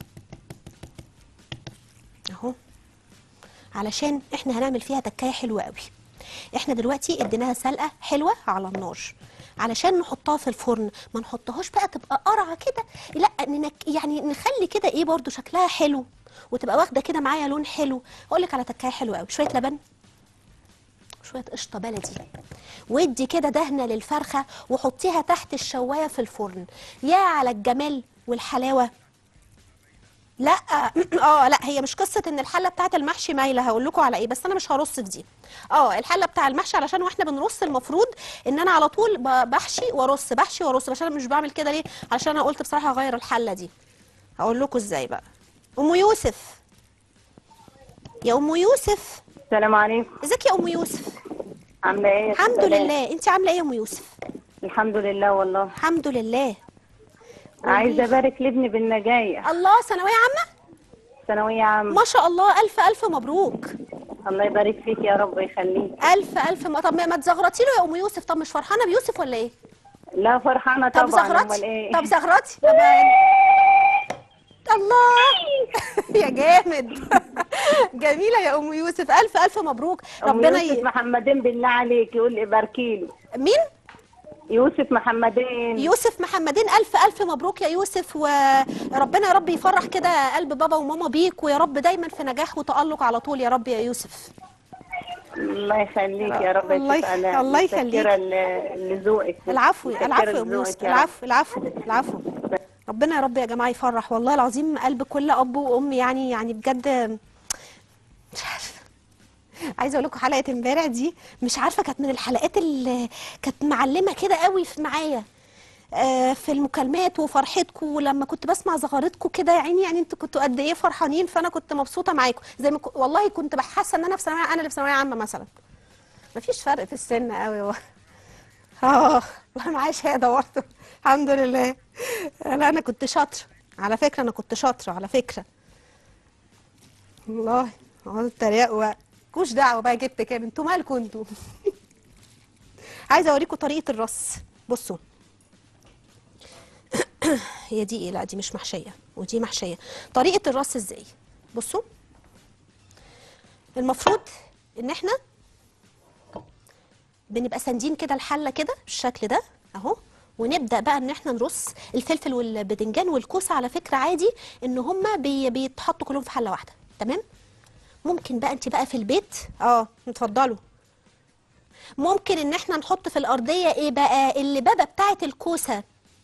Speaker 1: اهو علشان احنا هنعمل فيها تكايه حلوه قوي احنا دلوقتي اديناها سلقه حلوه على النار علشان نحطها في الفرن ما نحطهاش بقى تبقى قرعه كده لا ننك يعني نخلي كده ايه برضو شكلها حلو وتبقى واخده كده معايا لون حلو اقول لك على تكايه حلوه قوي شويه لبن شويه قشطه بلدي وادي كده دهنه للفرخه وحطيها تحت الشوايه في الفرن يا على الجمال والحلاوه لا اه لا هي مش قصه ان الحله بتاعت المحشي مايله هقول لكم على ايه بس انا مش هرص في دي اه الحله بتاع المحشي علشان واحنا بنرص المفروض ان انا على طول ب- بحشي وارص بحشي وارص بس انا مش بعمل كده ليه علشان انا قلت بصراحه هغير الحله دي هقول لكم ازاي بقى ام يوسف يا ام يوسف
Speaker 5: السلام عليكم
Speaker 1: ازيك يا ام يوسف
Speaker 5: عامله ايه يا
Speaker 1: الحمد
Speaker 5: سلام؟
Speaker 1: لله انت عامله ايه يا ام يوسف
Speaker 5: الحمد لله والله
Speaker 1: الحمد لله
Speaker 5: عايزه ابارك لابني بالنجاية
Speaker 1: الله ثانويه عامه
Speaker 5: ثانويه عامه
Speaker 1: ما شاء الله الف الف مبروك
Speaker 5: الله يبارك فيك يا رب يخليك
Speaker 1: الف الف ما طب ما ما تزغرطي له يا ام يوسف طب مش فرحانه بيوسف ولا ايه
Speaker 5: لا فرحانه
Speaker 1: طب
Speaker 5: طبعا امال
Speaker 1: زغرطي
Speaker 5: ايه
Speaker 1: طب زغرطي طب الله يا جامد جميله يا ام يوسف الف الف مبروك
Speaker 5: أم
Speaker 1: ربنا
Speaker 5: يوسف
Speaker 1: ي...
Speaker 5: محمدين بالله عليك يقول لي باركي له
Speaker 1: مين
Speaker 5: يوسف محمدين
Speaker 1: يوسف محمدين الف الف مبروك يا يوسف وربنا يا رب يفرح كده قلب بابا وماما بيك ويا رب دايما في نجاح وتالق على طول يا رب يا يوسف
Speaker 5: الله يخليك يا رب
Speaker 1: الله
Speaker 5: يشفى
Speaker 1: يخ-
Speaker 5: على
Speaker 1: الله
Speaker 5: متشكرة
Speaker 1: يخليك.
Speaker 5: ل- لذوقك
Speaker 1: العفو
Speaker 5: متشكرة
Speaker 1: العفو يا ام
Speaker 5: لذوقك
Speaker 1: يوسف
Speaker 5: يا رب.
Speaker 1: العفو العفو العفو ربنا يا رب يا جماعه يفرح والله العظيم قلب كل اب وام يعني يعني بجد مش عارفه عايزه اقول لكم حلقه امبارح دي مش عارفه كانت من الحلقات اللي كانت معلمه كده قوي في معايا آه، في المكالمات وفرحتكم ولما كنت بسمع زغارتكم كده يا عيني يعني انتوا كنتوا قد ايه فرحانين فانا كنت مبسوطه معاكم زي ما ك- والله كنت بحاسه ان انا في ثانويه انا اللي في ثانويه عامه مثلا مفيش فرق في السن قوي والله اه والله معايا شهاده برضه الحمد لله لا انا كنت شاطره على فكره انا كنت شاطره على فكره والله اقعدوا تتريقوا بقى مالكوش دعوه بقى جبت كام انتوا مالكوا انتوا عايزه اوريكم طريقه الرص بصوا هي دي ايه لا دي مش محشيه ودي محشيه طريقه الرص ازاي بصوا المفروض ان احنا بنبقى ساندين كده الحله كده بالشكل ده اهو ونبدا بقى ان احنا نرص الفلفل والباذنجان والكوسه على فكره عادي ان هما بي بيتحطوا كلهم في حله واحده تمام ممكن بقى انت بقى في البيت اه اتفضلوا ممكن ان احنا نحط في الارضيه ايه بقى اللبابه بتاعه الكوسه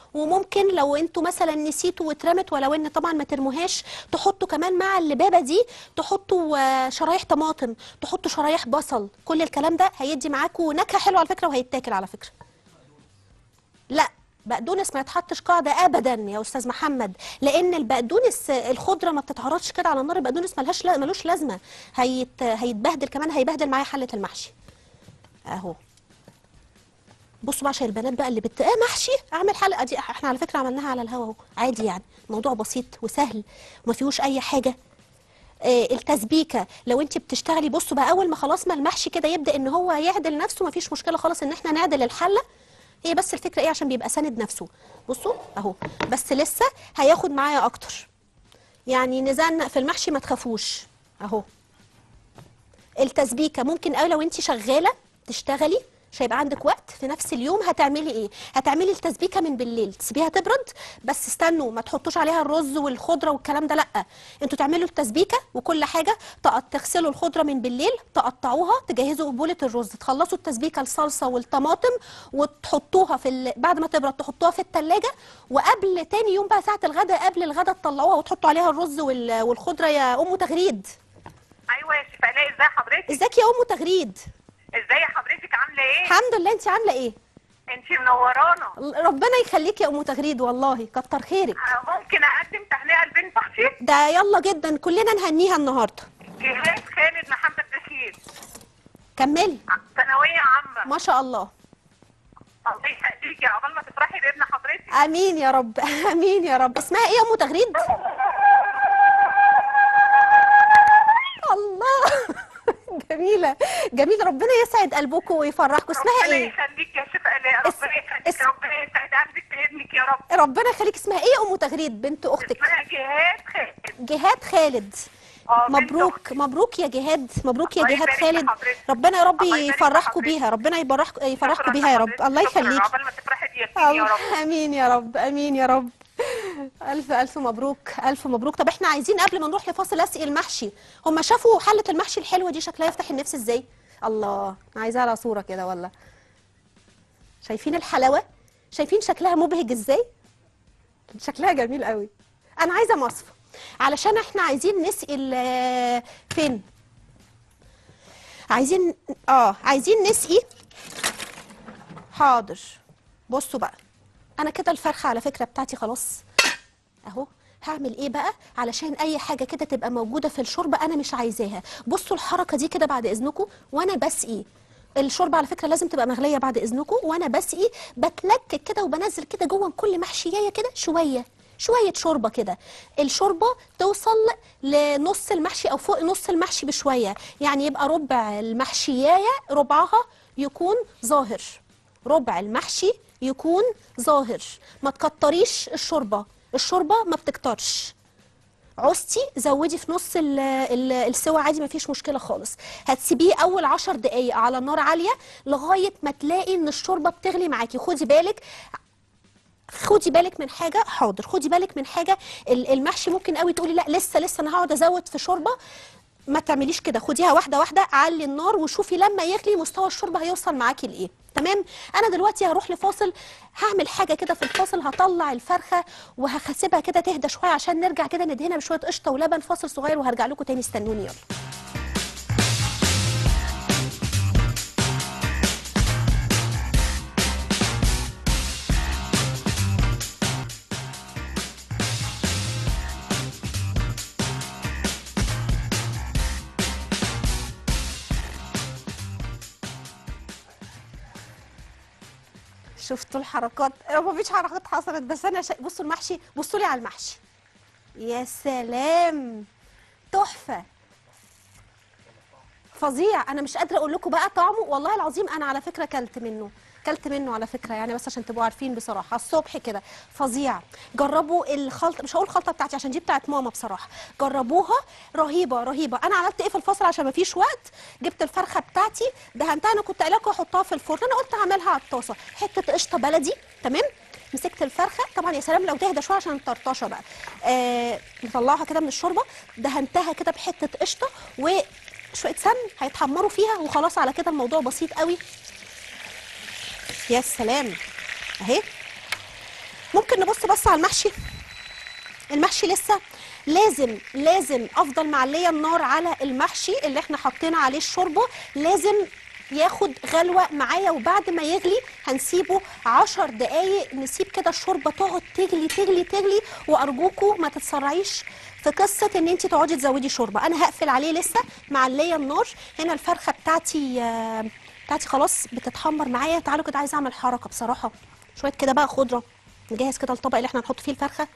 Speaker 1: وممكن لو انتوا مثلا نسيتوا واترمت ولو ان طبعا ما ترموهاش تحطوا كمان مع اللبابه دي تحطوا آه، شرايح طماطم تحطوا شرايح بصل كل الكلام ده هيدي معاكم نكهه حلوه على فكره وهيتاكل على فكره لا بقدونس ما يتحطش قاعده ابدا يا استاذ محمد لان البقدونس الخضره ما بتتعرضش كده على النار البقدونس ملهاش لا ملوش لازمه هيت هيتبهدل كمان هيبهدل معايا حله المحشي اهو بصوا بقى عشان البنات بقى اللي بت اه محشي اعمل حلقه دي احنا على فكره عملناها على الهوا اهو عادي يعني الموضوع بسيط وسهل وما فيهوش اي حاجه آه، التسبيكه لو انت بتشتغلي بصوا بقى اول ما خلاص ما المحشي كده يبدا ان هو يعدل نفسه ما فيش مشكله خالص ان احنا نعدل الحله هي بس الفكره ايه عشان بيبقى ساند نفسه بصوا اهو بس لسه هياخد معايا اكتر يعني نزنق في المحشي ما تخافوش اهو التسبيكه ممكن قوي لو انت شغاله تشتغلي مش هيبقى عندك وقت في نفس اليوم هتعملي ايه هتعملي التسبيكه من بالليل تسيبيها تبرد بس استنوا ما تحطوش عليها الرز والخضره والكلام ده لا انتوا تعملوا التسبيكه وكل حاجه تق- تغسلوا الخضره من بالليل تقطعوها تجهزوا قبوله الرز تخلصوا التسبيكه الصلصه والطماطم وتحطوها في ال... بعد ما تبرد تحطوها في التلاجة وقبل تاني يوم بقى ساعه الغداء قبل الغداء تطلعوها وتحطوا عليها الرز وال... والخضره يا ام تغريد
Speaker 2: ايوه يا شيف الاء ازاي حضرتك
Speaker 1: ازيك يا ام تغريد
Speaker 2: ازاي حضرتك عامله ايه
Speaker 1: الحمد لله انت عامله ايه
Speaker 2: انت منورانا
Speaker 1: ربنا يخليك يا ام تغريد والله كتر خيرك
Speaker 2: آه، ممكن اقدم تهنئه لبنت اختي
Speaker 1: ده يلا جدا كلنا نهنيها النهارده
Speaker 2: جهاد خالد محمد بشير
Speaker 1: كملي
Speaker 2: ثانويه عامه
Speaker 1: ما شاء الله
Speaker 2: الله يخليكي عقبال ما تفرحي بابن حضرتك
Speaker 1: امين يا رب امين يا رب اسمها ايه يا ام تغريد الله جميله جميله ربنا يسعد قلبكم ويفرحكم اسمها
Speaker 2: ربنا
Speaker 1: ايه
Speaker 2: يخليك يا شيف الاء
Speaker 1: اس-
Speaker 2: ربنا يخليك
Speaker 1: اس-
Speaker 2: ربنا يسعد قلبك بابنك يا رب
Speaker 1: ربنا يخليك اسمها ايه يا ام تغريد بنت اختك
Speaker 2: اسمها جهاد خالد
Speaker 1: جهاد خالد
Speaker 2: اه بنت
Speaker 1: مبروك
Speaker 2: أختي.
Speaker 1: مبروك يا جهاد مبروك يا
Speaker 2: الله
Speaker 1: جهاد
Speaker 2: يبارك
Speaker 1: خالد
Speaker 2: لحضرتك.
Speaker 1: ربنا يا رب
Speaker 2: الله يبارك
Speaker 1: يفرحكم
Speaker 2: لحضرتك.
Speaker 1: بيها ربنا يبرح- يفرحكم
Speaker 2: شكراً
Speaker 1: بيها يا رب
Speaker 2: لحضرتك.
Speaker 1: الله
Speaker 2: شكراً.
Speaker 1: يخليك
Speaker 2: عقبال ما تفرحي بياسمين يا رب
Speaker 1: امين يا رب امين يا رب الف الف مبروك الف مبروك طب احنا عايزين قبل ما نروح لفاصل اسقي المحشي هم شافوا حله المحشي الحلوه دي شكلها يفتح النفس ازاي الله أنا عايزاها على صوره كده ولا شايفين الحلاوه شايفين شكلها مبهج ازاي شكلها جميل قوي انا عايزه مصفى علشان احنا عايزين نسقي ال- فين عايزين اه عايزين نسقي حاضر بصوا بقى انا كده الفرخه على فكره بتاعتي خلاص اهو هعمل ايه بقى علشان اي حاجه كده تبقى موجوده في الشوربه انا مش عايزاها بصوا الحركه دي كده بعد اذنكم وانا بسقي الشوربه على فكره لازم تبقى مغليه بعد اذنكم وانا بسقي بتلكك كده وبنزل كده جوه كل محشيايه كده شويه شويه شوربه كده الشوربه توصل لنص المحشي او فوق نص المحشي بشويه يعني يبقى ربع المحشيايه ربعها يكون ظاهر ربع المحشي يكون ظاهر ما تكتريش الشوربه الشوربه ما بتكترش عوزتي زودي في نص ال- ال- السوا عادي ما فيش مشكله خالص هتسيبيه اول عشر دقايق على نار عاليه لغايه ما تلاقي ان الشوربه بتغلي معاكي خدي بالك خدي بالك من حاجه حاضر خدي بالك من حاجه ال- المحشي ممكن قوي تقولي لا لسه لسه انا هقعد ازود في شوربه ما تعمليش كده خديها واحده واحده علي النار وشوفي لما يغلي مستوى الشوربه هيوصل معاكي لايه تمام انا دلوقتي هروح لفاصل هعمل حاجه كده في الفاصل هطلع الفرخه وهسيبها كده تهدى شويه عشان نرجع كده ندهنها بشويه قشطه ولبن فاصل صغير وهرجع لكم تاني استنوني يلا شفتوا الحركات هو مفيش حركات حصلت بس انا شا... بصوا المحشي بصوا لي على المحشي يا سلام تحفه فظيع انا مش قادره اقول لكم بقى طعمه والله العظيم انا على فكره كلت منه كلت منه على فكره يعني بس عشان تبقوا عارفين بصراحه الصبح كده فظيع جربوا الخلطه مش هقول الخلطه بتاعتي عشان دي بتاعت ماما بصراحه جربوها رهيبه رهيبه انا عملت ايه في الفصل عشان ما فيش وقت جبت الفرخه بتاعتي دهنتها انا كنت قايله لكم احطها في الفرن انا قلت اعملها على الطاسه حته قشطه بلدي تمام مسكت الفرخه طبعا يا سلام لو تهدى شويه عشان الطرطشه بقى آه نطلعها كده من الشوربه دهنتها كده بحته قشطه وشويه سمن هيتحمروا فيها وخلاص على كده الموضوع بسيط قوي يا سلام اهي ممكن نبص بص على المحشي المحشي لسه لازم لازم افضل معليه النار على المحشي اللي احنا حطينا عليه الشوربه لازم ياخد غلوه معايا وبعد ما يغلي هنسيبه عشر دقايق نسيب كده الشوربه تقعد تغلي تغلي تغلي وارجوكوا ما تتسرعيش في قصه ان انت تقعدي تزودي شوربه انا هقفل عليه لسه معليه النار هنا الفرخه بتاعتي آه، بتاعتي خلاص بتتحمر معايا تعالوا كده عايزه اعمل حركه بصراحه شويه كده بقى خضره نجهز كده الطبق اللي احنا هنحط فيه الفرخه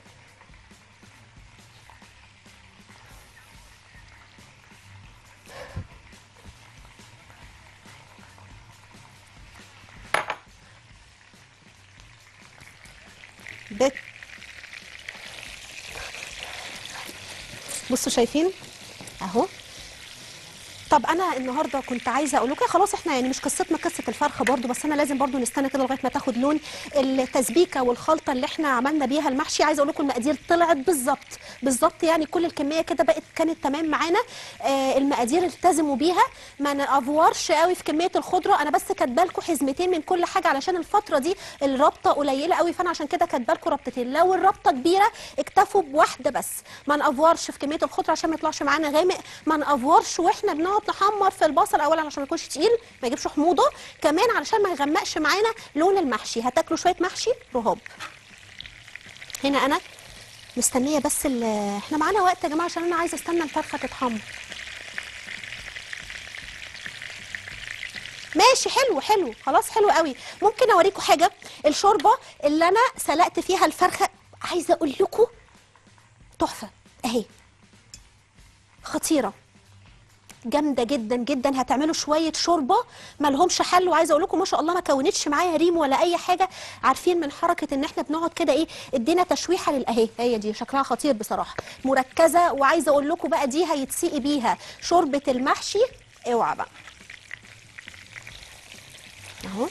Speaker 1: بت بصوا شايفين اهو طب انا النهارده كنت عايزه اقول لكم خلاص احنا يعني مش قصتنا قصه الفرخه برضو بس انا لازم برضو نستنى كده لغايه ما تاخد لون التسبيكه والخلطه اللي احنا عملنا بيها المحشي عايزه اقول لكم المقادير طلعت بالظبط بالظبط يعني كل الكميه كده بقت كانت تمام معانا آه المقادير التزموا بيها ما نافورش قوي في كميه الخضره انا بس كاتبه لكم حزمتين من كل حاجه علشان الفتره دي الرابطه قليله قوي فانا عشان كده كاتبه لكم رابطتين لو الرابطه كبيره اكتفوا بواحده بس ما نافورش في كميه الخضره عشان ما يطلعش معانا غامق ما نافورش واحنا بنقعد نحمر في البصل اولا عشان ما يكونش تقيل ما يجيبش حموضه كمان علشان ما يغمقش معانا لون المحشي هتاكلوا شويه محشي رهاب هنا انا مستنيه بس ال- احنا معانا وقت يا جماعه عشان انا عايزه استنى الفرخه تتحمر ماشي حلو حلو خلاص حلو قوي ممكن اوريكم حاجه الشوربه اللي انا سلقت فيها الفرخه عايزه اقول لكم تحفه اهي خطيره جامده جدا جدا هتعملوا شويه شوربه ما لهمش حل وعايزه اقول لكم ما شاء الله ما كونتش معايا ريم ولا اي حاجه عارفين من حركه ان احنا بنقعد كده ايه ادينا تشويحه للاهي هي دي شكلها خطير بصراحه مركزه وعايزه اقول لكم بقى دي هيتسقي بيها شوربه المحشي اوعى بقى اهو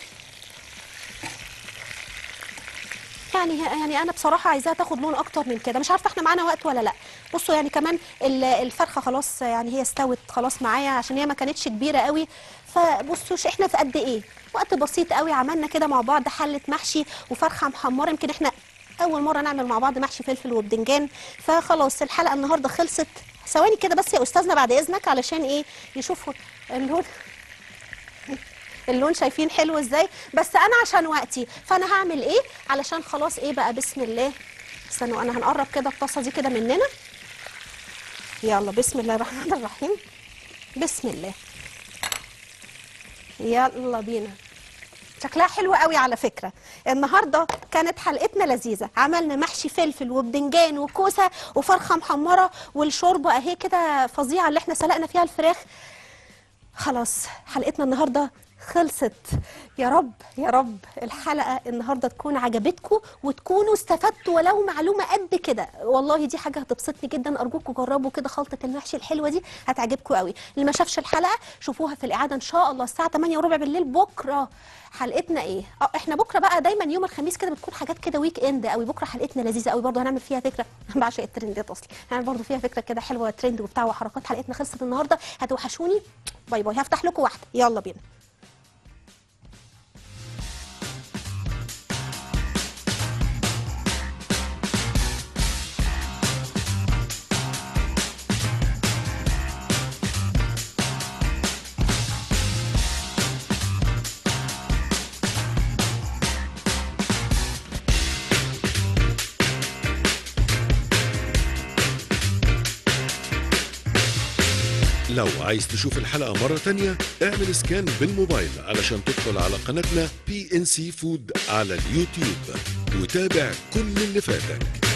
Speaker 1: يعني يعني انا بصراحه عايزاها تاخد لون اكتر من كده مش عارفه احنا معانا وقت ولا لا بصوا يعني كمان ال- الفرخه خلاص يعني هي استوت خلاص معايا عشان هي ما كانتش كبيره قوي فبصوا ش- احنا في قد ايه وقت بسيط قوي عملنا كده مع بعض حله محشي وفرخه محمره يمكن احنا اول مره نعمل مع بعض محشي فلفل وبدنجان فخلاص الحلقه النهارده خلصت ثواني كده بس يا استاذنا بعد اذنك علشان ايه يشوفوا اللون اللون شايفين حلو ازاي بس انا عشان وقتي فانا هعمل ايه علشان خلاص ايه بقى بسم الله استنوا انا هنقرب كده الطاسه دي كده مننا يلا بسم الله الرحمن الرحيم بسم الله يلا بينا شكلها حلو قوي على فكره النهارده كانت حلقتنا لذيذه عملنا محشي فلفل وبدنجان وكوسه وفرخه محمره والشوربه اهي كده فظيعه اللي احنا سلقنا فيها الفراخ خلاص حلقتنا النهارده خلصت يا رب يا رب الحلقه النهارده تكون عجبتكم وتكونوا استفدتوا ولو معلومه قد كده والله دي حاجه هتبسطني جدا ارجوكم جربوا كده خلطه المحشي الحلوه دي هتعجبكم قوي اللي ما شافش الحلقه شوفوها في الاعاده ان شاء الله الساعه 8 وربع بالليل بكره حلقتنا ايه اه احنا بكره بقى دايما يوم الخميس كده بتكون حاجات كده ويك اند قوي بكره حلقتنا لذيذه قوي برضه هنعمل فيها فكره انا بعشق الترندات اصلي هنعمل برضه فيها فكره كده حلوه ترند وبتاع وحركات حلقتنا خلصت النهارده هتوحشوني باي باي هفتح لكم واحده يلا بينا
Speaker 6: لو عايز تشوف الحلقة مرة تانية اعمل سكان بالموبايل علشان تدخل على قناتنا بي ان سي فود على اليوتيوب وتابع كل اللي فاتك